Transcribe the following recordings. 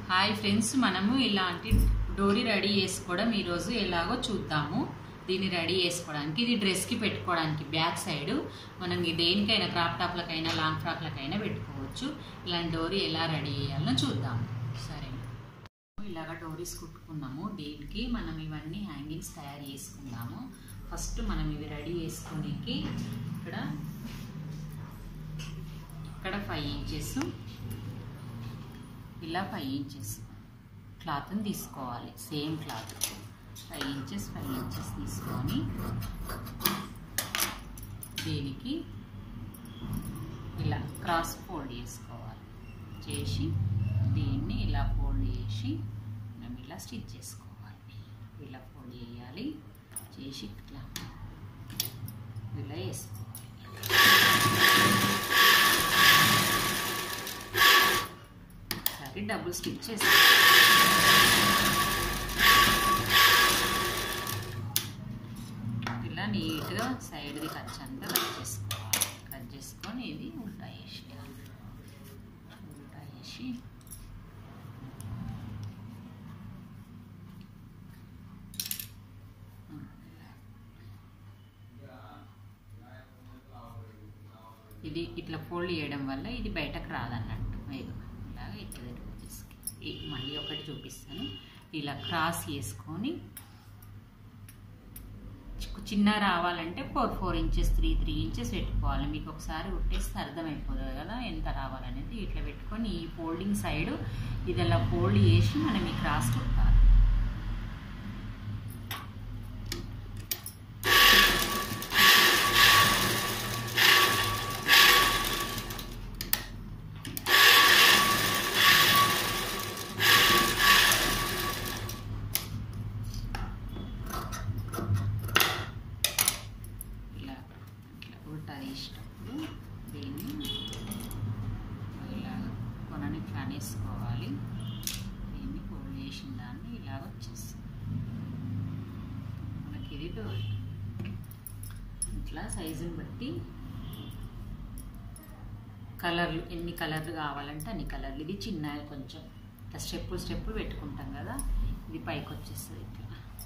Hi friends మనము ఇలాంటి డోరీ రెడీ చేసుకోవడం ఈరోజు ఎలాగో చూద్దాము దీన్ని రెడీ చేసుకోవడానికి ఇది డ్రెస్కి పెట్టుకోవడానికి బ్యాక్ సైడ్ మనం ఇది దేనికైనా క్రాప్ టాప్లకైనా లాంగ్ ఫ్రాక్లకైనా పెట్టుకోవచ్చు ఇలాంటి డోరీ ఎలా రెడీ చేయాలో చూద్దాము సరే ఇలాగ డోరీస్ కుట్టుకున్నాము దీనికి మనం ఇవన్నీ హ్యాంగింగ్స్ తయారు చేసుకుందాము ఫస్ట్ మనం ఇవి రెడీ చేసుకోనికి ఇక్కడ ఇక్కడ ఫైవ్ ఇంచెస్ ఇలా ఫైవ్ ఇంచెస్ క్లాత్ని తీసుకోవాలి same cloth five inches five inches తీసుకొని దీనికి ఇలా క్రాస్ ఫోల్డ్ చేసుకోవాలి చేసి దీన్ని ఇలా ఫోల్డ్ చేసి మనం ఇలా స్టిచ్ చేసుకోవాలి ఇలా ఫోల్డ్ చేయాలి చేసి ఇట్లా ఇలా వేసుకోవాలి ఒకసారి డబుల్ స్టిచ్ చేసి ఇలా నీట్గా సైడ్ది కట్ అంతా కట్ చేసుకోవాలి కట్ చేసుకొని ఇది ఉల్టా వేసేయాలి ఉల్టా వేసి ఇది ఇట్లా ఫోల్డ్ చేయడం వల్ల ఇది బయటకు రాదన్నట్టు మీరు ఇలాగ ఇట్లా తిరుగు తీసుకు మళ్ళీ ఒకటి చూపిస్తాను ఇలా క్రాస్ చేసుకొని చిన్న రావాలంటే four four inches three three inches పెట్టుకోవాలి మీకు ఒకసారి ఉట్టేస్తే అర్థమైపోతుంది కదా ఎంత రావాలనేది ఇట్లా పెట్టుకొని ఈ ఫోల్డింగ్ సైడ్ ఇది అలా ఫోల్డ్ చేసి మనం ఈ క్రాస్ కుట్టాలి ఇలా ఇట్లా ఉల్టా తీసినప్పుడు దీన్ని ఇలా కొనని ఇట్లా అనేసుకోవాలి దీన్ని ఫోల్డ్ చేసిన దాన్ని ఇలాగ వచ్చేస్తుంది మనకి ఇది డోర్ ఇట్లా సైజుని బట్టి కలర్లు ఎన్ని కలర్లు కావాలంటే అన్ని కలర్లు ఇది చిన్న కొంచెం ఇట్లా స్టెప్పులు స్టెప్పులు పెట్టుకుంటాం కదా ఇది పైకి వచ్చేస్తుంది ఇట్లా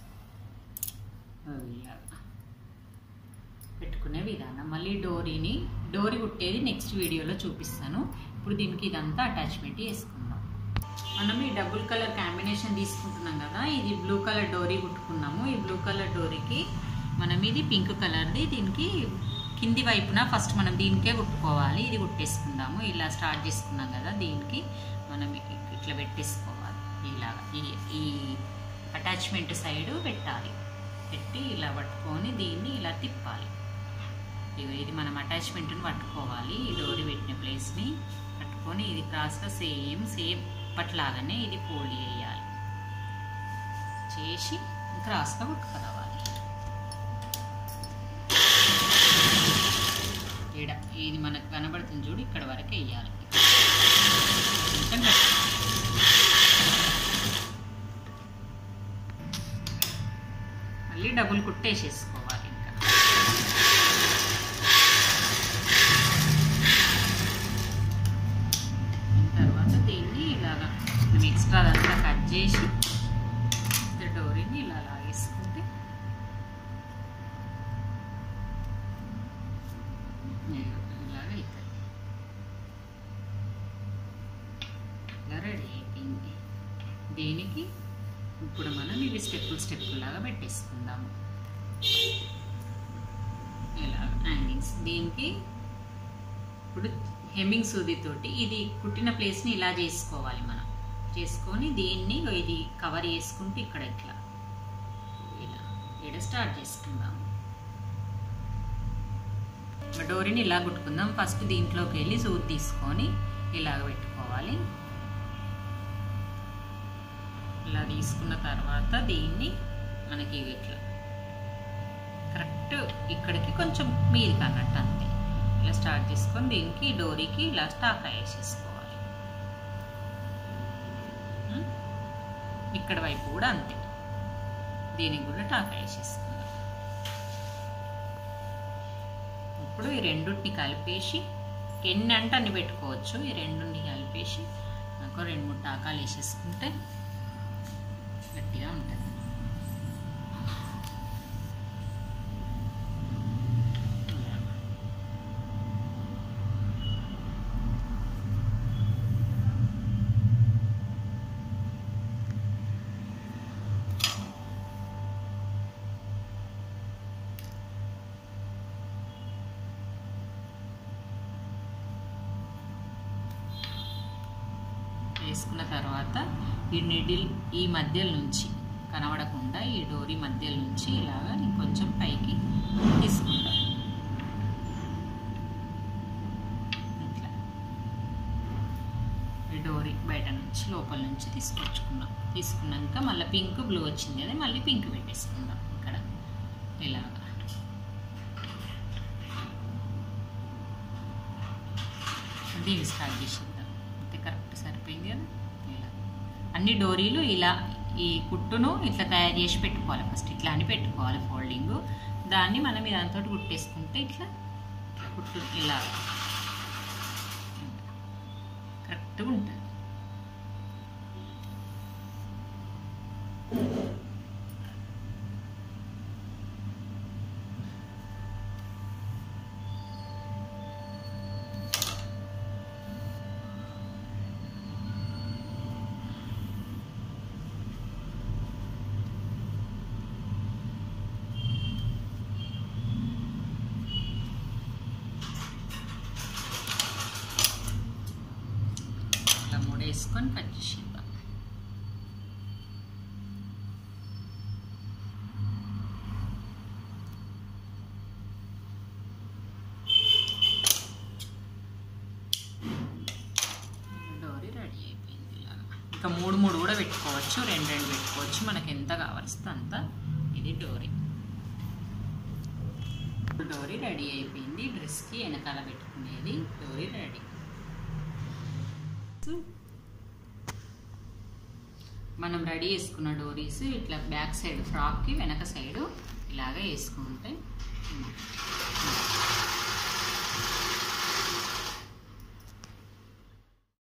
ఇలాగా పెట్టుకునే విధానం మళ్ళీ డోరీని డోరీ కుట్టేది నెక్స్ట్ వీడియోలో చూపిస్తాను ఇప్పుడు దీనికి ఇదంతా అటాచ్మెంట్ వేసుకుందాం మనం ఈ డబుల్ కలర్ కాంబినేషన్ తీసుకుంటున్నాం కదా ఇది బ్లూ కలర్ డోరీ కుట్టుకున్నాము ఈ బ్లూ కలర్ డోరీకి మనం ఇది పింక్ కలర్ది దీనికి కింది వైపున ఫస్ట్ మనం దీనికే కుట్టుకోవాలి ఇది కుట్టేసుకుందాము ఇలా స్టార్ట్ చేసుకున్నాం కదా దీనికి మనం ఇట్లా పెట్టేసుకోవాలి ఇలాగా ఈ ఈ అటాచ్మెంట్ సైడ్ పెట్టాలి పెట్టి ఇలా పట్టుకొని దీన్ని ఇలా తిప్పాలి ఇగో ఇది మనం అటాచ్మెంట్ని పట్టుకోవాలి ఈ డోరీ పెట్టిన ప్లేస్ని పట్టుకొని ఇది క్రాస్గా సేమ్ సేమ్ పట్లాగానే ఇది ఫోల్డ్ చేయాలి చేసి క్రాస్గా పట్టుకురావాలి ఈడ ఇది మనకు కనబడుతుంది చూడు ఇక్కడ వరకు వేయాలి కొంచెం గట్టి. మళ్ళీ డబుల్ కుట్టేసేసుకోవాలి ఇంకా తర్వాత దీన్ని ఇలాగా మనం ఎక్స్ట్రా అంతా కట్ చేసి డోరీని ఇలా లాగేసుకుంటే ఇలాగ అవుతుంది ఇలా రెడీ అయిపోయింది దీనికి ఇప్పుడు మనం ఇవి స్టెప్పులు స్టెప్పులు లాగా పెట్టేసుకుందాము ఇలా హ్యాంగింగ్స్ దీనికి ఇప్పుడు హెమ్మింగ్ సూదితోటి ఇది కుట్టిన ప్లేస్ని ఇలా చేసుకోవాలి మనం చేసుకొని దీన్ని ఇది కవర్ చేసుకుంటూ ఇక్కడ ఇట్లా ఇలా ఇక్కడ స్టార్ట్ చేసుకుందాము డోరీని ఇలా కుట్టుకుందాం ఫస్ట్ దీంట్లోకి వెళ్ళి సూది తీసుకొని ఇలాగ పెట్టుకోవాలి ఇలా తీసుకున్న తర్వాత దీన్ని మనకి ఇట్లా కరెక్ట్ ఇక్కడికి కొంచెం మీదికి అన్నట్టు అంతే ఇలా స్టార్ట్ చేసుకొని దీనికి డోరీకి ఇలా స్టాక్ వేసేసుకోవాలి ఉం? ఇక్కడ వైపు కూడా అంతే దీనికి కూడా టాక్ వేసేసుకుందాం ఇప్పుడు ఈ రెండుటిని కలిపేసి ఎన్ని అంటే అన్ని పెట్టుకోవచ్చు ఈ రెండుని కలిపేసి ఒక రెండు మూడు టాకాలు వేసేసుకుంటే గట్టిగా ఉంటుంది వేసుకున్న తర్వాత ఈ నిడిల్ ఈ మధ్యల నుంచి కనబడకుండా ఈ డోరీ మధ్యల నుంచి ఇలాగా ఇంకొంచెం పైకి తీసుకుంటాం ఇట్లా ఈ డోరీ బయట నుంచి లోపల నుంచి తీసుకొచ్చుకున్నాం తీసుకున్నాక మళ్ళీ పింక్ బ్లూ వచ్చింది అదే మళ్ళీ పింక్ పెట్టేసుకుందాం ఇక్కడ ఇలాగా దీన్ని స్టార్ట్ చేసేద్దాం అంతే కరెక్ట్ సరిపోయింది కదా ఇలా అన్ని డోరీలు ఇలా ఈ కుట్టును ఇట్లా తయారు చేసి పెట్టుకోవాలి ఫస్ట్ ఇట్లా అని పెట్టుకోవాలి ఫోల్డింగ్ దాన్ని మనం దాంతో కుట్టేసుకుంటే ఇట్లా ఇట్లా కుట్టు ఇలా కరెక్ట్గా ఉంటుంది ఇట్లా మూడేసుకొని కట్ చేసేద్దాం డోరీ రెడీ అయిపోయింది ఇలాగా ఇంకా మూడు మూడు కూడా పెట్టుకోవచ్చు రెండు రెండు పెట్టుకోవచ్చు మనకి ఎంత కావలిస్తే అంత ఇది డోరీ డోరీ రెడీ అయిపోయింది డ్రెస్కి వెనకాల పెట్టుకునేది డోరీ రెడీ మనం రెడీ చేసుకున్న డోరీస్ ఇట్లా బ్యాక్ సైడ్ ఫ్రాక్కి వెనక సైడ్ ఇలాగ వేసుకుంటే